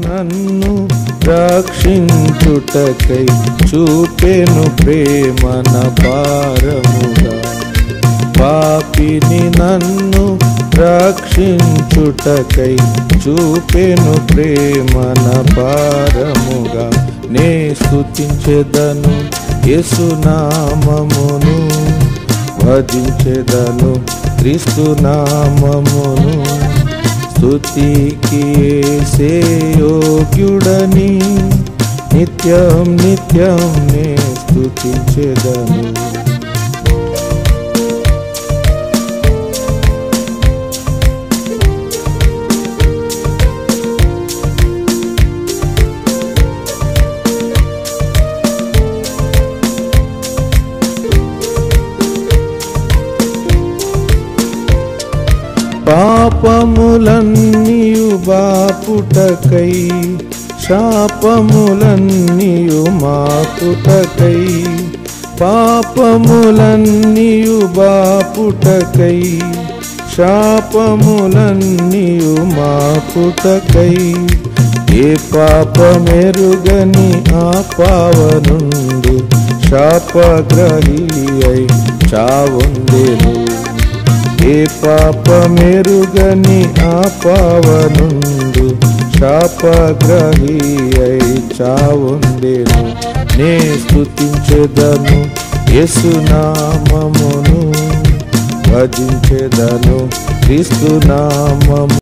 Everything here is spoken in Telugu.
నన్ను రక్షించుటకై చూపెను ప్రేమన భారముగా పాపిని నన్ను రక్షించుటకై చూపెను ప్రేమన భారముగా నే స్తుతించెదను యేసునామమును భజించెదను క్రీస్తు నామమును స్తుతికి యేసే యోగ్యుడని నిత్యం నిత్యం నే స్తుతించెదను పాపములన్నీయు బాపుటకై శాపములన్నీయు మాపుటకై పాపములన్నీయు బాపుటకై శాపములన్నీయు మాపుటకై ఏ పాపమెరుగని ఆ పావనుండు శాపగ్రహి అయి చావుండెను ఏ పాపమెరుగని ఆ పావనుండు శాపగ్రహి అయి చావుండెను నే స్తుతించెదను యేసునామమును భజించెదను క్రీస్తు నామము